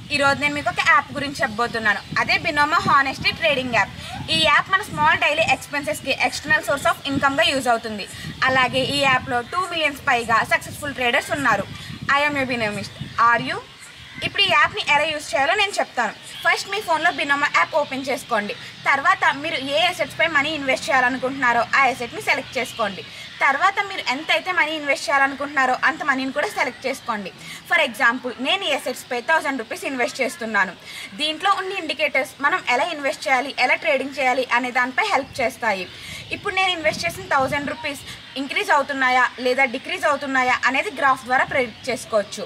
ఈ రోజు నేను మీకు ఒక యాప్ గురించి చెప్పబోతున్నాను అదే బినోమో హానెస్టీ ట్రేడింగ్ యాప్ ఈ యాప్ మన స్మాల్ డైలీ ఎక్స్పెన్సెస్కి ఎక్స్టర్నల్ సోర్స్ ఆఫ్ ఇన్కమ్గా యూజ్ అవుతుంది అలాగే ఈ యాప్లో టూ మిలియన్స్ పైగా సక్సెస్ఫుల్ ట్రేడర్స్ ఉన్నారు I'm a Binomist are you ఇప్పుడు ఈ యాప్ని ఎలా యూజ్ చేయాలో నేను చెప్తాను ఫస్ట్ మీ ఫోన్లో బినోమా యాప్ ఓపెన్ చేసుకోండి తర్వాత మీరు ఏ అసెట్స్పై మనీ ఇన్వెస్ట్ చేయాలనుకుంటున్నారో ఆ అసెట్ని సెలెక్ట్ చేసుకోండి తర్వాత మీరు ఎంత అయితే మనీ ఇన్వెస్ట్ చేయాలనుకుంటున్నారో అంత మనీని కూడా సెలెక్ట్ చేసుకోండి ఫర్ ఎగ్జాంపుల్ నేను ఈ అసెట్స్పై థౌసండ్ రూపీస్ ఇన్వెస్ట్ చేస్తున్నాను దీంట్లో ఉన్న ఇండికేటర్స్ మనం ఎలా ఇన్వెస్ట్ చేయాలి ఎలా ట్రేడింగ్ చేయాలి అనే దానిపై హెల్ప్ చేస్తాయి ఇప్పుడు నేను ఇన్వెస్ట్ చేసిన థౌసండ్ రూపీస్ ఇంక్రీజ్ అవుతున్నాయా లేదా డిక్రీజ్ అవుతున్నాయా అనేది గ్రాఫ్ ద్వారా ప్రెడిక్ట్ చేసుకోవచ్చు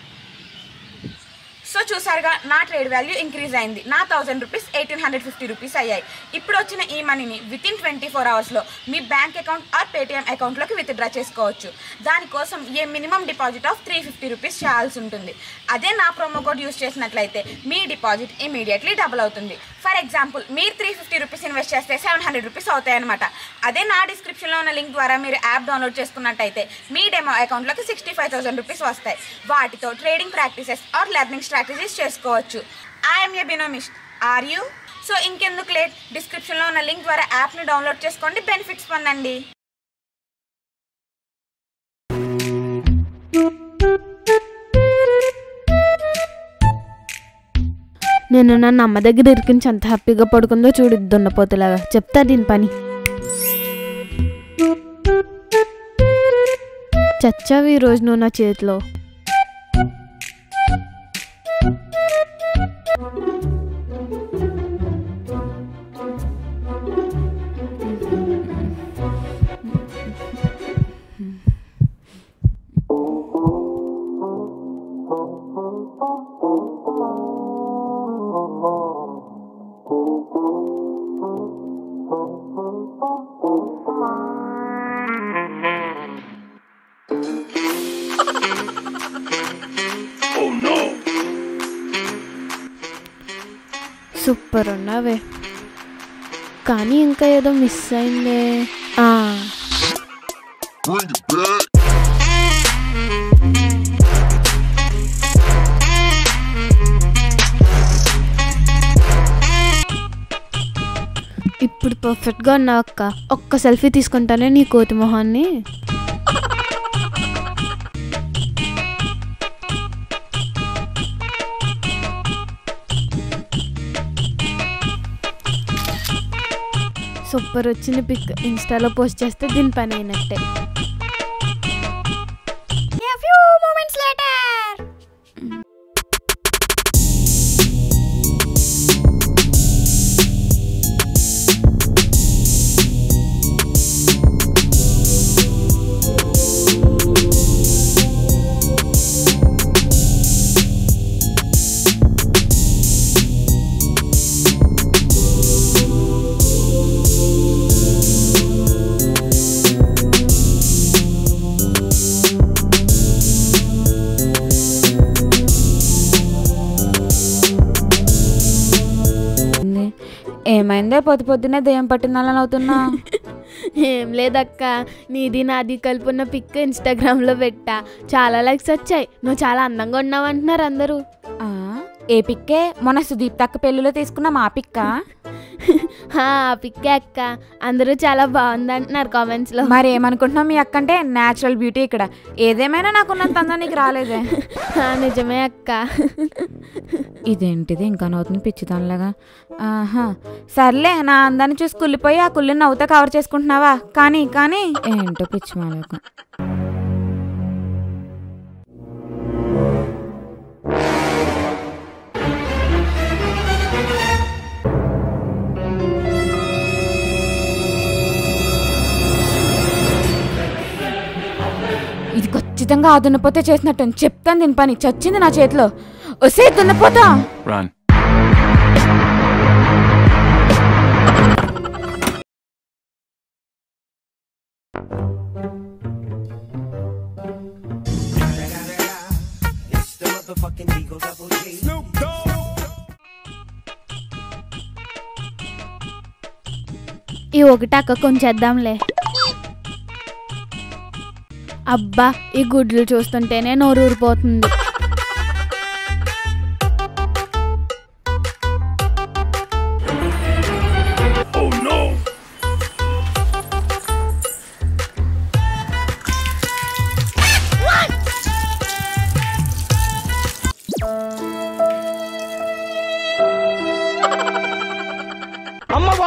సో చూసారుగా నా ట్రేడ్ వాల్యూ ఇంక్రీజ్ అయింది నా thousand rupees eighteen hundred fifty rupees అయ్యాయి ఇప్పుడు వచ్చిన ఈ మనీని విత్ ఇన్ ట్వంటీ ఫోర్ అవర్స్లో మీ బ్యాంక్ అకౌంట్ ఆర్ పేటిఎం అకౌంట్లోకి విత్డ్రా చేసుకోవచ్చు దానికోసం a minimum deposit of three fifty rupees చేయాల్సి ఉంటుంది అదే నా ప్రోమో కోడ్ యూస్ చేసినట్లయితే మీ డిపాజిట్ ఇమీడియట్లీ డబుల్ అవుతుంది ఫర్ ఎగ్జాంపుల్ మీరు త్రీ ఫిఫ్టీ రూపీస్ ఇన్వెస్ట్ చేస్తే సెవెన్ హండ్రెడ్ రూపీస్ అవుతాయన్నమాట అదే నా డిస్క్రిప్షన్లో ఉన్న లింక్ ద్వారా మీరు యాప్ డౌన్లోడ్ చేసుకున్నట్టయితే మీ డెమో అకౌంట్లోకి సిక్స్టీ ఫైవ్ థౌసండ్ రూపీస్ వస్తాయి వాటితో trading practices or learning strategies చేసుకోవచ్చు I'm a Binomist are you so ఇంకెందుకు లేట్ డిస్క్రిప్షన్లో ఉన్న లింక్ ద్వారా యాప్ని డౌన్లోడ్ చేసుకోండి బెనిఫిట్స్ పొందండి నేను నన్ను అమ్మ దగ్గర ఇరికించి అంత హ్యాపీగా పడుకుందో చూడు దున్నపోతులాగా చెప్తా దీని పని చచ్చావు ఈరోజు నువ్వు నా చేతిలో సూపర్ ఉన్నావే కానీ ఇంకా ఏదో మిస్ అయిందే ఆ, Bring it back. ఇప్పుడు పర్ఫెక్ట్గా ఉన్నావు అక్క ఒక్క సెల్ఫీ తీసుకుంటానే నీ కోతి మొహాన్ని సూపర్ వచ్చింది పిక్ ఇన్స్టాలో పోస్ట్ చేస్తే దీని పని అయినట్టే ఏమైందే పొద్దు పొద్దునే దెయ్యం పట్టిందని అవుతున్నా ఏం లేదక్క నీది నాది కలుపున్న పిక్ ఇన్స్టాగ్రామ్లో పెట్టా చాలా లైక్స్ వచ్చాయి నువ్వు చాలా అందంగా ఉన్నావు అంటున్నారు అందరూ ఏ పిక్కే మొన్న సుదీప్ తక్క పెళ్లిలో తీసుకున్న మా పిక్క హా, ఆ పిక్కే అక్క అందరూ చాలా బాగుంది అంటున్నారు కామెంట్స్లో మరి ఏమనుకుంటున్నావు మీ అక్క అంటే న్యాచురల్ బ్యూటీ ఇక్కడ ఏదేమైనా నాకున్నంత అందం నీకు రాలేదే నిజమే అక్క ఇదేంటిది ఇంకా నవ్వుతుంది పిచ్చిదానిలాగా ఆహా సర్లే నా అందాన్ని చూసి కుళ్ళిపోయి ఆ కుళ్ళిని నవ్వుతా కవర్ చేసుకుంటున్నావా కానీ కానీ ఏంటో పిచ్చి మాలకు ఇది ఖచ్చితంగా ఆ దున్నపోతే చేసినట్టు చెప్తాను దీని పని చచ్చింది నా చేతిలో ఒసే దున్నపోతా Run. ఈ ఒకటి అక్క కొంచేద్దాంలే అబ్బా ఈ గుడ్లు చూస్తుంటేనే నోరు ఊరిపోతుంది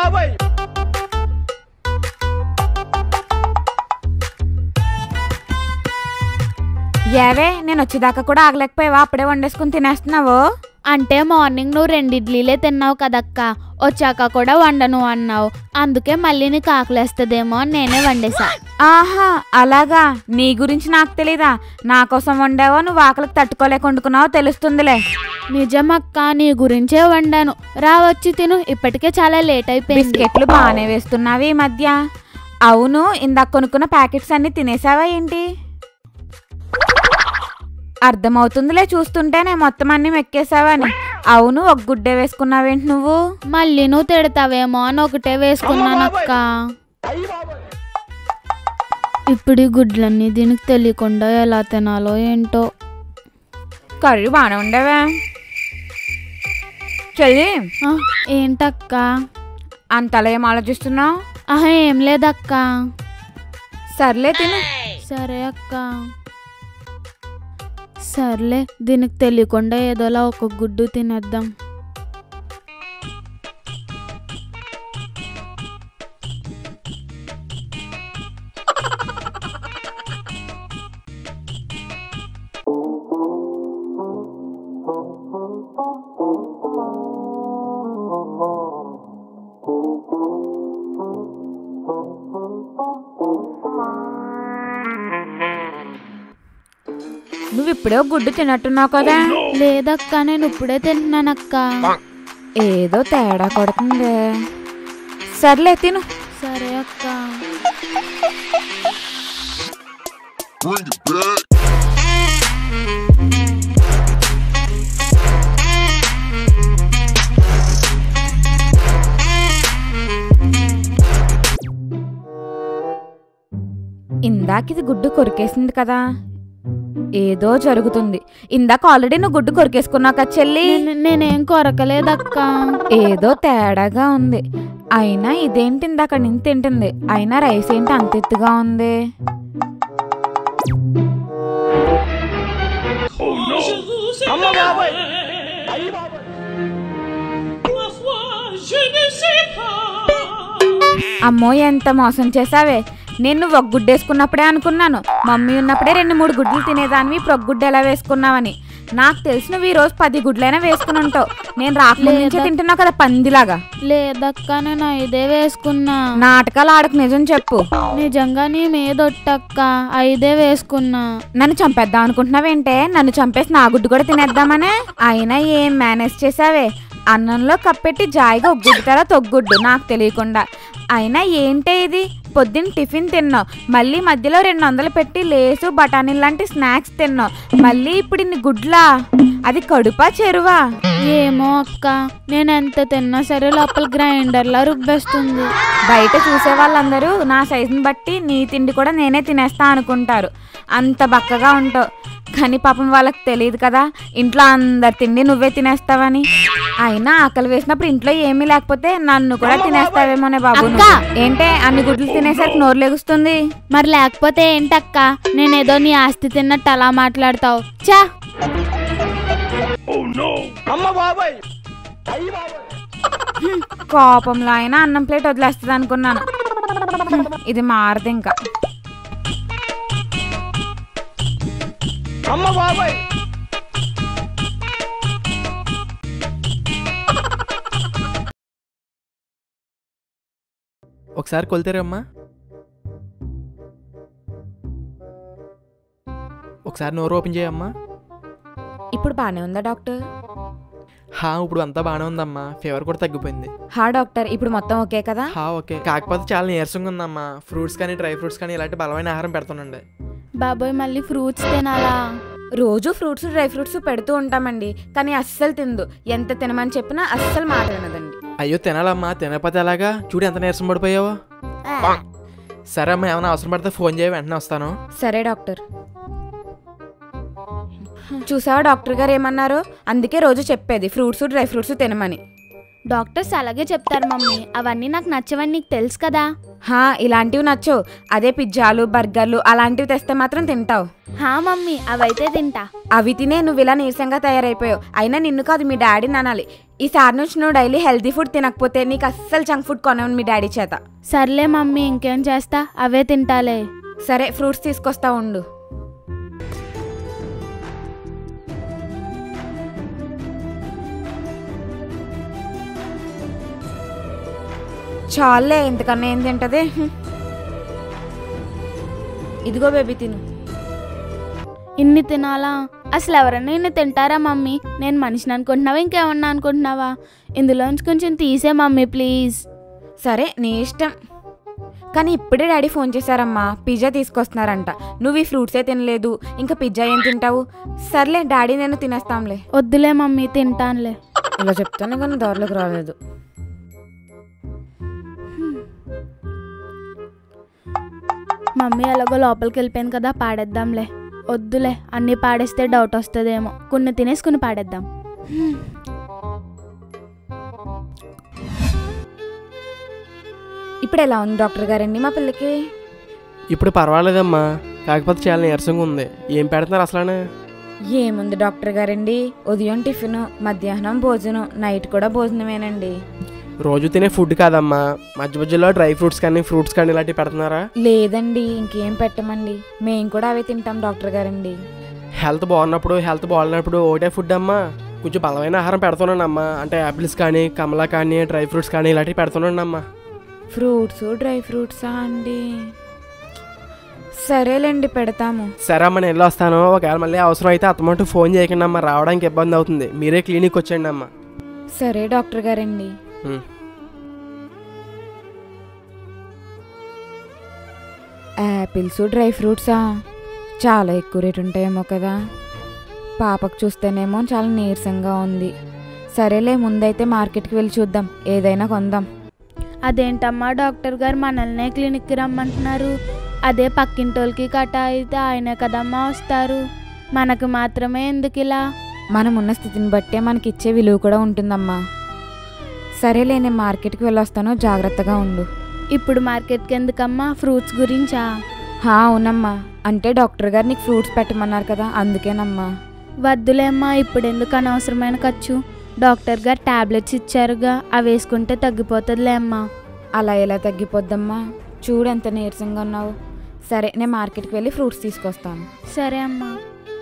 ఏవే నేను వచ్చేదాకా కూడా ఆగలేకపోయావా అప్పుడే వండేసుకుని తినేస్తున్నావు అంటే మార్నింగ్ నువ్వు రెండు ఇడ్లీలే తిన్నావు కదక్క వచ్చాక కూడా వండను అన్నావు అందుకే మళ్ళీ నీకు ఆకలేస్తుందేమో అని నేనే వండేసా ఆహా అలాగా నీ గురించి నాకు తెలీదా నా కోసం వండావో నువ్వు ఆకలికి తట్టుకోలేక వండుకున్నావో తెలుస్తుందిలే నిజమక్క నీ గురించే వండాను రావచ్చి తిను ఇప్పటికే చాలా లేట్ అయిపోయింది బిస్కెట్లు బాగానే వేస్తున్నావి ఈ మధ్య అవును ఇందాక కొనుక్కున్న ప్యాకెట్స్ అన్ని తినేసావా ఏంటి అర్థమవుతుందిలే చూస్తుంటేనే మొత్తం అన్ని మెక్కేసావని అవును ఒక గుడ్డే వేసుకున్నావేంటి నువ్వు మళ్ళీ నువ్వు తిడతావేమో అని ఒకటే వేసుకున్నానక్క ఇప్పుడు ఈ గుడ్లన్నీ దీనికి తెలియకుండా ఎలా తినాలో ఏంటో కర్రీ బాగానే ఉండేవే చెల్లి ఆ, ఏంటక్క అంతలా ఏం ఆలోచిస్తున్నావు ఆహా ఏం లేదక్క సర్లే తిను సరే అక్క సర్లే దీనికి తెలియకుండా ఏదోలా ఒక గుడ్డు తినేద్దాం నువ్వు ఇప్పుడే ఒక గుడ్డు తినట్టున్నావు కదా లేదక్క నేను ఇప్పుడే తింటున్నానక్క ఏదో తేడా కొడుతుంది సర్లే తిను సరే అక్క Bring it back. ఇందాక ఇది గుడ్డు కొరికేసింది కదా ఏదో జరుగుతుంది ఇందాక ఆల్రెడీ నువ్వు గుడ్డు కొరికేసుకున్నావు కదా చెల్లి నేను- నేనేం కొరకలేదక్క ఏదో తేడాగా ఉంది అయినా ఇదేంటి ఇందాక నుంచి తింటుంది అయినా రైస్ ఏంటి అంత ఎత్తుగా ఉంది అమ్మో ఎంత మోసం చేసావే నేను నువ్వు ఒక గుడ్డు వేసుకున్నప్పుడే అనుకున్నాను మమ్మీ ఉన్నప్పుడే రెండు మూడు గుడ్లు తినేదానివి ఇప్పుడు ఒక గుడ్డు ఎలా వేసుకున్నావని నాకు తెలిసి నువ్వు ఈ రోజు పది గుడ్లైనా వేసుకుని ఉంటావు నేను రాకముందు నుంచే లేదా. తింటున్నావు కదా పందిలాగా లేదక్క నేను ఐదే వేసుకున్నా నాటకాలు ఆడకు నిజం చెప్పు నిజంగా నీ మీద ఒట్టక్క ఐదే వేసుకున్నా నన్ను చంపేద్దాం అనుకుంటున్నావేంటే నన్ను చంపేసి నా గుడ్డు కూడా తినేద్దామనే అయినా ఏం మేనేజ్ చేసావే అన్నంలో కప్పెట్టి జాయిగా ఒక గుడ్డు తర్వాత ఒక గుడ్డు నాకు తెలియకుండా అయినా ఏంటే ఇది పొద్దున్న టిఫిన్ తిన్నావు మళ్ళీ మధ్యలో రెండు వందలు పెట్టి లేసు బఠానీ లాంటి స్నాక్స్ తిన్నావు మళ్ళీ ఇప్పుడు ఇన్ని గుడ్లా అది కడుపా చెరువా ఏమో అక్క నేను ఎంత తిన్నా సరే లోపల గ్రైండర్లా రుబ్బేస్తుంది బయట చూసే వాళ్ళందరూ నా సైజుని బట్టి నీ తిండి కూడా నేనే తినేస్తా అనుకుంటారు అంత బక్కగా ఉంటావు కానీ పాపం వాళ్ళకి తెలియదు కదా ఇంట్లో అందరి తిండి నువ్వే తినేస్తావని అయినా ఆకలి వేసినప్పుడు ఇంట్లో ఏమీ లేకపోతే నన్ను కూడా తినేస్తావేమోనే బాబు నువ్వు. అక్క! ఏంటే అన్ని గుడ్లు తినేసరికి నోరు లెగుస్తుంది మరి లేకపోతే ఏంటక్క నేనేదో నీ ఆస్తి తిన్నట్టు అలా మాట్లాడతావు చా కోపంలో అయినా అన్నం ప్లేట్ వదిలేస్తుంది అనుకున్నాను ఇది మారదు ఇంకా ఒకసారి కొలితారమ్మా ఒకసారి నోరు ఓపెన్ చేయమ్మా ఇప్పుడు బాగానే ఉందా డాక్టర్ హా ఇప్పుడు అంతా బాగానే ఉందమ్మా ఫీవర్ కూడా తగ్గిపోయింది హా డాక్టర్ ఇప్పుడు మొత్తం ఓకే కదా హా ఓకే కాకపోతే చాలా నీరసంగా ఉందమ్మా ఫ్రూట్స్ కానీ డ్రై ఫ్రూట్స్ కానీ ఇలాంటి బలమైన ఆహారం పెడుతుండండి బాబోయ్ మళ్ళీ ఫ్రూట్స్ తినాలా రోజు ఫ్రూట్స్ డ్రై ఫ్రూట్స్ పెడుతూ ఉంటామండి కానీ అస్సలు తిందు ఎంత తినమని చెప్పినా అస్సలు మాట వినదండి అయ్యో తినాలమ్మా తినకపోతే ఎలాగా చూడు ఎంత నీరసం పడిపోయావో సరే అమ్మా ఏమైనా అవసరం పడితే ఫోన్ చేయ వెంటనే వస్తాను సరే డాక్టర్ చూసావా డాక్టర్ గారు ఏమన్నారు అందుకే రోజు చెప్పేది ఫ్రూట్స్ డ్రై ఫ్రూట్స్ తినమని డాక్టర్స్ అలాగే చెప్తారు మమ్మీ అవన్నీ నాకు నచ్చవని నీకు తెలుసు కదా హా ఇలాంటివి నచ్చవు అదే పిజ్జాలు బర్గర్లు అలాంటివి తెస్తే మాత్రం తింటావు హా మమ్మీ అవైతే తింటా అవి తినే నువ్వు ఇలా నీరసంగా తయారైపోయావు అయినా నిన్ను కాదు మీ డాడీని అనాలి ఈసారి నుంచి నువ్వు డైలీ హెల్తీ ఫుడ్ తినకపోతే నీకు అస్సలు జంక్ ఫుడ్ కొనవు మీ డాడీ చేత సర్లే మమ్మీ ఇంకేం చేస్తా అవే తింటాలే సరే ఫ్రూట్స్ తీసుకొస్తా ఉండు చాలే ఇంతకన్నా ఏం తింటది ఇదిగో బేబీ తిను ఇన్ని తినాలా అసలు ఎవరైనా ఇన్ని తింటారా మమ్మీ నేను మనిషిని అనుకుంటున్నావా ఇంకేమన్నా అనుకుంటున్నావా ఇందులోంచి కొంచెం తీసే మమ్మీ ప్లీజ్ సరే నీ ఇష్టం కానీ ఇప్పుడే డాడీ ఫోన్ చేశారమ్మా పిజ్జా తీసుకొస్తున్నారంట నువ్వు ఈ ఫ్రూట్సే తినలేదు ఇంకా పిజ్జా ఏం తింటావు సర్లే డాడీ నేను తినేస్తాంలే వద్దులే మమ్మీ తింటానులే ఇలా చెప్తాను కానీ దారిలోకి రాలేదు మమ్మీ ఎలాగో లోపలికి వెళ్ళిపోయింది కదా పాడేద్దాంలే వద్దులే అన్నీ పాడేస్తే డౌట్ వస్తుందేమో కొన్ని తినేసి కొన్ని పాడేద్దాం ఇప్పుడు ఎలా ఉంది డాక్టర్ గారండి మా పిల్లకి ఇప్పుడు పర్వాలేదమ్మా కాకపోతే చాలా నీరసంగా ఉంది ఏం పెడుతున్నారు అసలు ఏముంది డాక్టర్ గారండి ఉదయం టిఫిన్ మధ్యాహ్నం భోజనం నైట్ కూడా భోజనమేనండి రోజు తినే ఫుడ్ కాదమ్మా మధ్య మధ్యలో డ్రై ఫ్రూట్స్ కానీ ఫ్రూట్స్ కానీ ఇలాంటివి పెడుతున్నారా లేదండి ఇంకేం పెట్టమండి మేము కూడా అవే తింటాం డాక్టర్ గారండి హెల్త్ బాగున్నప్పుడు హెల్త్ బాగాలేనప్పుడు ఒకటే ఫుడ్ అమ్మా కొంచెం బలమైన ఆహారం పెడుతున్నాను అమ్మా అంటే యాపిల్స్ కానీ కమలా కానీ డ్రై ఫ్రూట్స్ కానీ ఇలాంటివి పెడుతున్నాను అమ్మా ఫ్రూట్స్ డ్రై ఫ్రూట్సా అండి సరేలేండి పెడతాము సరే అమ్మ నేను వెళ్ళి వస్తాను ఒకవేళ మళ్ళీ అవసరం అయితే అత్తమంటూ ఫోన్ చేయకండి అమ్మా రావడానికి ఇబ్బంది అవుతుంది మీరే క్లినిక్ వచ్చేయండి అమ్మా సరే డాక్టర్ గారండి ఉమ్. యాపిల్స్ డ్రై ఫ్రూట్సా చాలా ఎక్కువ రేటు ఉంటాయేమో కదా పాపకు చూస్తేనేమో చాలా నీరసంగా ఉంది సరేలే ముందైతే మార్కెట్కి వెళ్ళి చూద్దాం ఏదైనా కొందాం అదేంటమ్మా డాక్టర్ గారు మనల్నే క్లినిక్కి రమ్మంటున్నారు అదే పక్కింటోళ్ళకి కట అయితే ఆయనే కదమ్మా వస్తారు మనకు మాత్రమే ఎందుకు ఇలా మనం ఉన్న స్థితిని బట్టే మనకి ఇచ్చే విలువ కూడా ఉంటుందమ్మా సరేలే నేను మార్కెట్కి వెళ్ళొస్తాను జాగ్రత్తగా ఉండు ఇప్పుడు మార్కెట్కి ఎందుకమ్మా ఫ్రూట్స్ గురించా హా అవునమ్మా అంటే డాక్టర్ గారు నీకు ఫ్రూట్స్ పెట్టమన్నారు కదా అందుకేనమ్మా వద్దులేమ్మా ఇప్పుడు ఎందుకు అనవసరమైన ఖర్చు డాక్టర్ గారు టాబ్లెట్స్ ఇచ్చారుగా అవి వేసుకుంటే తగ్గిపోతుందిలే అమ్మా అలా ఎలా తగ్గిపోద్దమ్మా చూడు ఎంత నీరసంగా ఉన్నావు సరే నేను మార్కెట్కి వెళ్ళి ఫ్రూట్స్ తీసుకొస్తాను సరే అమ్మా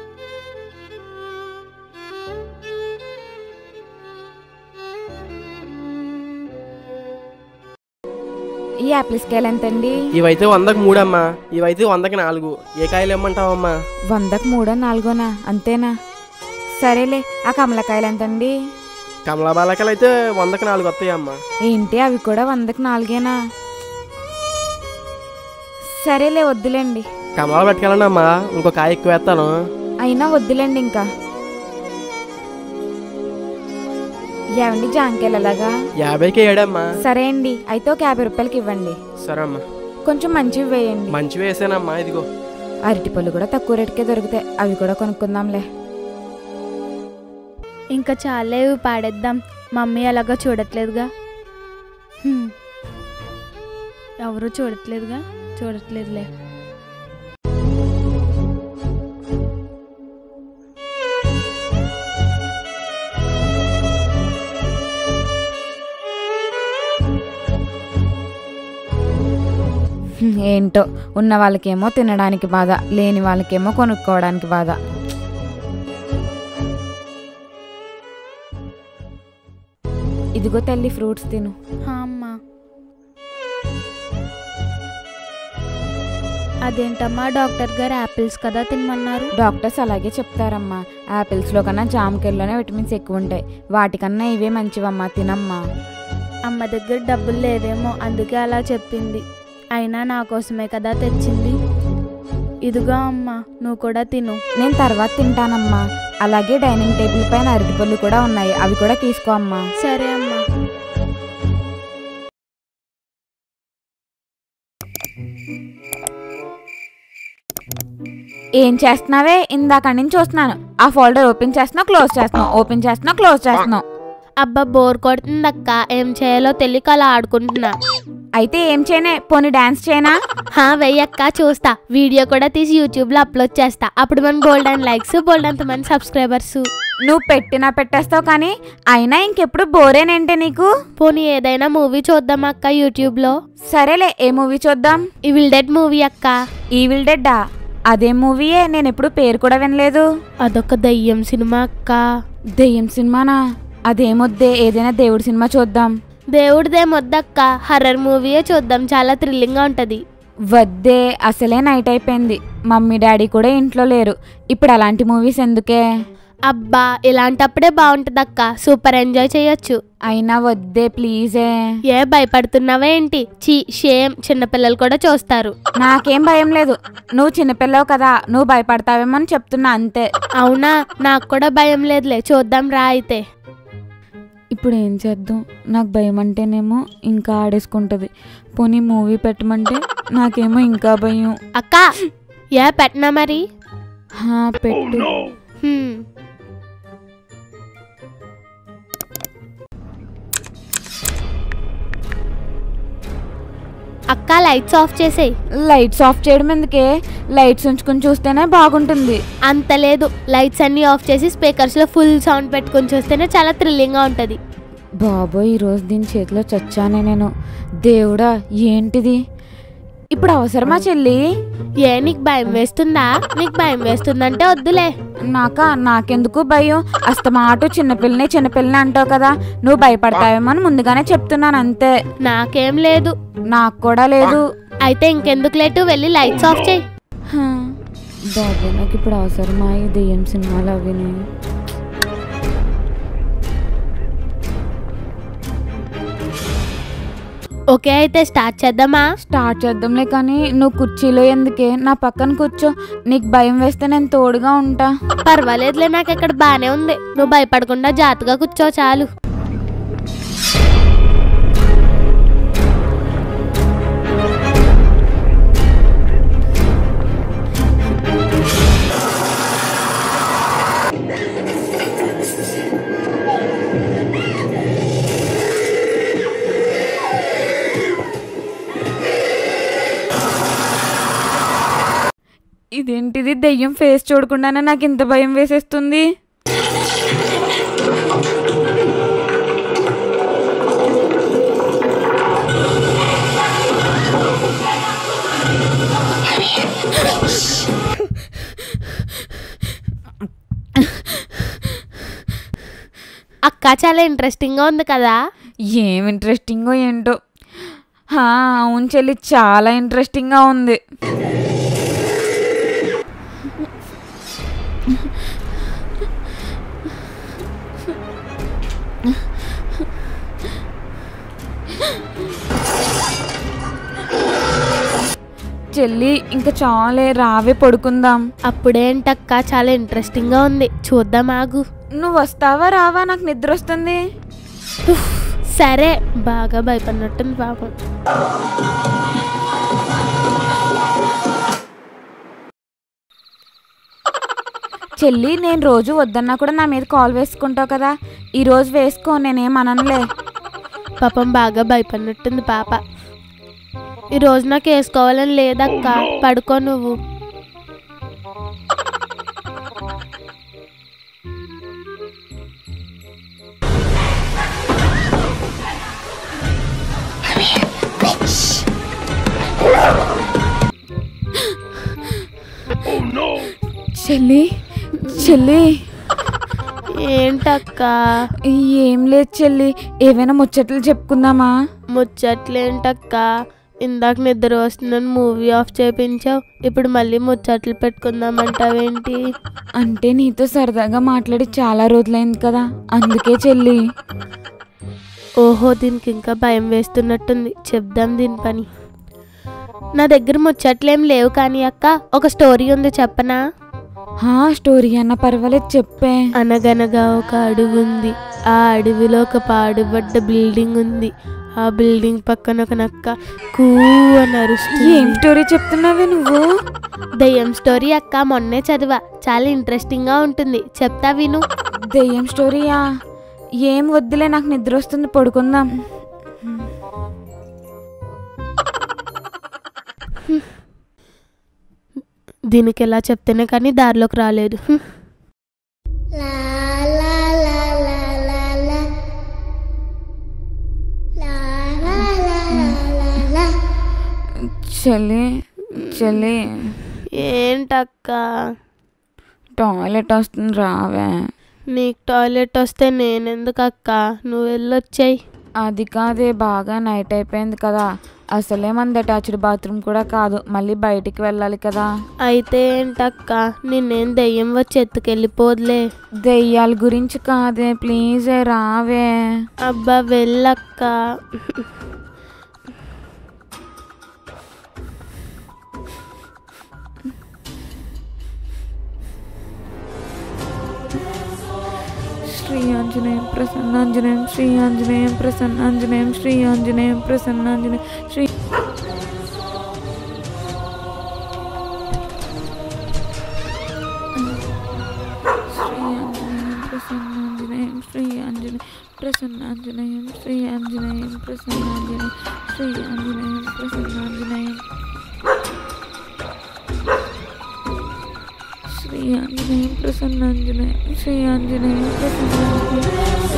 ఈ యాపిల్ స్కేల్ ఎంతండి ఇవైతే వందకు మూడమ్మా ఇవైతే వందకి నాలుగు ఏ కాయలు ఇమ్మంటావమ్మా వందకు మూడో నాలుగోనా అంతేనా సరేలే ఆ కమలకాయలు ఎంతండి కమలా బాలకాయలు అయితే వందకి నాలుగు వస్తాయమ్మా ఏంటి అవి కూడా వందకు నాలుగేనా సరేలే వద్దులేండి కమలా పట్టుకెళ్ళండి అమ్మా ఇంకో కాయ ఎక్కువ వేస్తాను అయినా వద్దులేండి ఇంకా ఏమండి జాంకాయలు అలాగా యాభైకి ఏడమ్మా సరే అండి అయితే ఒక యాభై రూపాయలకి ఇవ్వండి సరే అమ్మా కొంచెం మంచివి వేయండి మంచివి వేసానమ్మా ఇదిగో అరటిపళ్ళు కూడా తక్కువ రేటుకే దొరుకుతాయి అవి కూడా కొనుక్కుందాంలే ఇంకా చాలే ఇవి పాడేద్దాం మమ్మీ ఎలాగో చూడట్లేదుగా హ్మ్. ఎవరు చూడట్లేదుగా చూడట్లేదులే హ్మ్, ఏంటో ఉన్న వాళ్ళకేమో తినడానికి బాధ లేని వాళ్ళకేమో కొనుక్కోవడానికి బాధ ఇదిగో తల్లి ఫ్రూట్స్ తిను హా, అమ్మా అదేంటమ్మా డాక్టర్ గారు యాపిల్స్ కదా తినమన్నారు డాక్టర్స్ అలాగే చెప్తారమ్మా యాపిల్స్లో కన్నా జామకాయల్లోనే విటమిన్స్ ఎక్కువ ఉంటాయి వాటికన్నా ఇవే మంచివమ్మా తినమ్మా అమ్మ దగ్గర డబ్బులు లేవేమో అందుకే అలా చెప్పింది అయినా నా కోసమే కదా తెచ్చింది ఇదిగో అమ్మా నువ్వు కూడా తిను నేను తర్వాత తింటానమ్మా అలాగే డైనింగ్ టేబుల్ పైన అరటిపళ్ళు కూడా ఉన్నాయి అవి కూడా తీసుకో అమ్మా సరే అమ్మా ఏం చేస్తున్నావే ఇందాక నుంచి చూస్తున్నాను ఆ ఫోల్డర్ ఓపెన్ చేస్తున్నావు క్లోజ్ చేస్తున్నావు ఓపెన్ చేస్తున్నావు క్లోజ్ చేస్తున్నావు అబ్బా బోర్ కొడుతుందక్క ఏం చేయాలో తెలియక అలా ఆడుకుంటున్నా అయితే ఏం చేయనే పోనీ డాన్స్ చేయనా హా వెయ్యక్క చూస్తా వీడియో కూడా తీసి యూట్యూబ్లో అప్లోడ్ చేస్తా అప్పుడు మన బోల్డ్ అండ్ లైక్స్ బోల్డ్ అంత మంది సబ్స్క్రైబర్స్ నువ్వు పెట్టినా పెట్టేస్తావు కానీ అయినా ఇంకెప్పుడు బోరేనేంటే నీకు పోనీ ఏదైనా మూవీ చూద్దాం అక్క యూట్యూబ్లో సరేలే ఏ మూవీ చూద్దాం ఈ విల్ డెడ్ మూవీ అక్క ఈవిల్ డెడ్డా అదే మూవీయే నేను ఎప్పుడు పేరు కూడా వినలేదు అదొక దయ్యం సినిమా అక్క దెయ్యం సినిమానా అదేమొద్దే ఏదైనా దేవుడి సినిమా చూద్దాం దేవుడిదేమొద్దక్క హర్రర్ మూవీయే చూద్దాం చాలా థ్రిల్లింగ్గా ఉంటుంది వద్దే అసలే నైట్ అయిపోయింది మమ్మీ డాడీ కూడా ఇంట్లో లేరు ఇప్పుడు అలాంటి మూవీస్ ఎందుకే అబ్బా ఇలాంటప్పుడే బాగుంటుంది సూపర్ ఎంజాయ్ చేయొచ్చు అయినా వద్దే ప్లీజే ఏ భయపడుతున్నావా ఏంటి చీ షేమ్ చిన్నపిల్లలు కూడా చూస్తారు నాకేం భయం లేదు నువ్వు చిన్నపిల్లవు కదా నువ్వు భయపడతావేమో అని చెప్తున్నా అంతే అవునా నాకు కూడా భయం లేదులే చూద్దాం రా అయితే ఇప్పుడు ఏం చేద్దాం నాకు భయం అంటేనేమో ఇంకా ఆడేసుకుంటుంది పోనీ మూవీ పెట్టమంటే నాకేమో ఇంకా భయం అక్క ఏ పెట్టనా మరి హా పెట్టు హ్మ్. అక్క లైట్స్ ఆఫ్ చేసేయి లైట్స్ ఆఫ్ చేయడం ఎందుకే లైట్స్ ఉంచుకుని చూస్తేనే బాగుంటుంది అంత లేదు లైట్స్ అన్నీ ఆఫ్ చేసి స్పీకర్స్లో ఫుల్ సౌండ్ పెట్టుకొని చూస్తేనే చాలా థ్రిల్లింగ్గా ఉంటుంది బాబోయ్ ఈరోజు దీని చేతిలో చచ్చానే నేను దేవుడా ఏంటిది ఇప్పుడు అవసరమా చెల్లి ఏ నీకు భయం వేస్తుందా నీకు భయం వేస్తుందంటే వద్దులే నాక నాకెందుకు భయం అస్తమాటు చిన్నపిల్లని చిన్నపిల్లని అంటావు కదా నువ్వు భయపడతావేమో అని ముందుగానే చెప్తున్నాను అంతే నాకేం లేదు నాకు కూడా లేదు అయితే ఇంకెందుకు లేటు వెళ్ళి లైట్స్ ఆఫ్ చేయి హా, బాబు నాకు ఇప్పుడు అవసరమా ఈ దెయ్యం సినిమాలు అవిని ఓకే అయితే స్టార్ట్ చేద్దామా స్టార్ట్ చేద్దాంలే కానీ నువ్వు కుర్చీలో ఎందుకే నా పక్కన కూర్చో నీకు భయం వేస్తే నేను తోడుగా ఉంటా పర్వాలేదులే నాకు ఇక్కడ బానే ఉంది నువ్వు భయపడకుండా జాతగా కూర్చో చాలు ఇదేంటిది దెయ్యం ఫేస్ చూడకుండానే నాకు ఇంత భయం వేసేస్తుంది అక్క చాలా ఇంట్రెస్టింగ్గా ఉంది కదా ఏం ఇంట్రెస్టింగో ఏంటో హా, అవును చెల్లి చాలా ఇంట్రెస్టింగ్గా ఉంది చెల్లి ఇంకా చాలే రావే పడుకుందాం అప్పుడేంటక్క చాలా ఇంట్రెస్టింగ్గా ఉంది చూద్దాం ఆగు నువ్వు వస్తావా రావా నాకు నిద్ర వస్తుంది సరే బాగా భయపడినట్టుంది పాపం చెల్లి నేను రోజు వద్దన్నా కూడా నా మీద కాల్ వేసుకుంటావు కదా ఈ రోజు వేసుకో నేనేం అననులే పాపం బాగా భయపడినట్టుంది పాప ఈ రోజు నాకు వేసుకోవాలని లేదక్క పడుకో నువ్వు చెల్లి చెల్లి ఏంటక్క ఏం లేదు చెల్లి ఏవైనా ముచ్చట్లు చెప్పుకుందామా ముచ్చట్లేంటక్క ఇందాక నిద్ర వస్తుందని మూవీ ఆఫ్ చేయించావు ఇప్పుడు మళ్ళీ ముచ్చట్లు పెట్టుకుందామంటావేంటి అంటే నీతో సరదాగా మాట్లాడి చాలా రోజులైంది కదా అందుకే చెల్లి ఓహో దీనికి ఇంకా భయం వేస్తున్నట్టుంది చెప్దాం దీని పని నా దగ్గర ముచ్చట్లేం లేవు కానీ అక్క ఒక స్టోరీ ఉంది చెప్పనా హా స్టోరీ అన్న పర్వాలేదు చెప్పే అనగనగా ఒక అడవి ఉంది ఆ అడవిలో ఒక పాడుబడ్డ బిల్డింగ్ ఉంది ఆ బిల్డింగ్ పక్కన ఒక నక్క కూ అని అరుస్తుంది ఏం స్టోరీ చెప్తున్నావే నువ్వు దయ్యం స్టోరీ అక్క మొన్నే చదివా చాలా ఇంట్రెస్టింగ్ గా ఉంటుంది చెప్తా విను దెయ్యం స్టోరీయా ఏం వద్దులే నాకు నిద్ర వస్తుంది పడుకుందాం దీనికి ఎలా చెప్తేనే కానీ దారిలోకి రాలేదు హ్మ్. చెల్లి చెల్లి ఏంటక్క టాయిలెట్ వస్తుంది రావే నీకు టాయిలెట్ వస్తే నేనెందుకు అక్క నువ్వు వెళ్ళొచ్చాయి అది కాదే బాగా నైట్ అయిపోయింది కదా అసలే మనది అటాచ్డ్ బాత్రూమ్ కూడా కాదు మళ్ళీ బయటికి వెళ్ళాలి కదా అయితే ఏంటక్క నిన్నేం దెయ్యం వచ్చి ఎత్తుకెళ్ళిపోదులే దెయ్యాల గురించి కాదే ప్లీజ్ రావే అబ్బా వెళ్ళక్క శ్రీ ఆంజనేయం ప్రసన్నాంజనేయం శ్రీ ఆంజనేయం ప్రసన్నాంజనేయం శ్రీ ఆంజనేయం ప్రసన్నాంజనేయం శ్రీ శ్రీ ఆంజనేయం ప్రసన్నాంజనేయం శ్రీ ఆంజనేయం ప్రసన్నాంజనేయం శ్రీ ఆంజనేయం ప్రసన్నాంజనేయం శ్రీ ఆంజనేయం ప్రసన్నాంజనేయం శ్రీ ఆంజనేయం ప్రసన్నాంజనేయం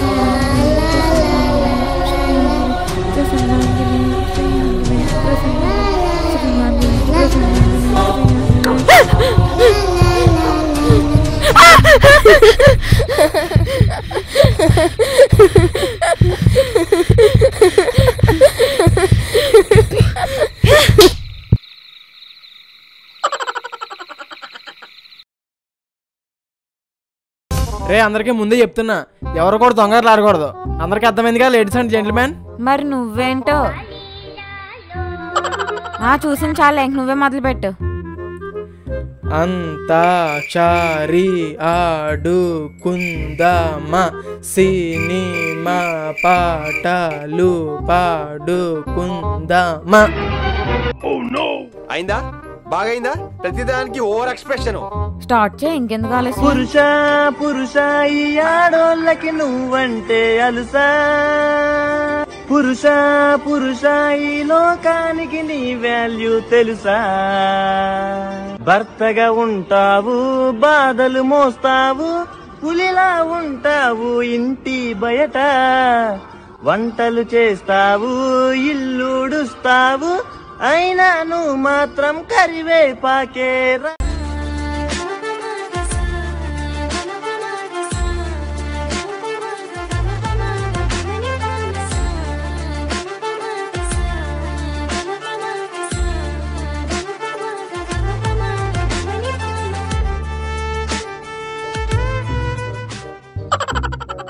ప్రసన్నాంజనేయం శ్రీ ఆంజనేయం ప్రసన్నాంజనేయం శ్రీ ఆంజనేయం ప్రసన్నాంజనేయం శ్రీ ఆంజనేయం రే అందరికీ ముందే చెప్తున్నా ఎవరు కూడా దొంగలు ఆడకూడదు అందరికీ అర్థమైందిగా లేడీస్ అండ్ జెంటిల్మెన్ మరి నువ్వేంటో ఆ చూసిన చాలా ఇంక నువ్వే మొదలుపెట్టు అంతాక్షరి ఆడుకుందామ సినిమా పాటలు పాడుకుందామ అయిందా బాగైందా ప్రతిదానికి ఓవర్ ఎక్స్ప్రెషన్ స్టార్ట్ చేయి ఇంకెందుకు ఆలస్యం పురుష పురుష ఈ ఆడోళ్ళకి నువ్వంటే అలుసా పురుష పురుష ఈ లోకానికి నీ వాల్యూ తెలుసా భర్తగా ఉంటావు బాధలు మోస్తావు పులిలా ఉంటావు ఇంటి బయట వంటలు చేస్తావు ఇల్లుడుస్తావు అయినా నువ్వు మాత్రం కరివేపాకేరా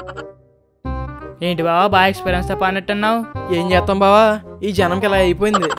ఏంటి బావా బాగా ఎక్స్పీరియన్స్ తో పానట్టున్నావు ఏం చేస్తాం బావా ఈ జనంకి ఇలా అయిపోయింది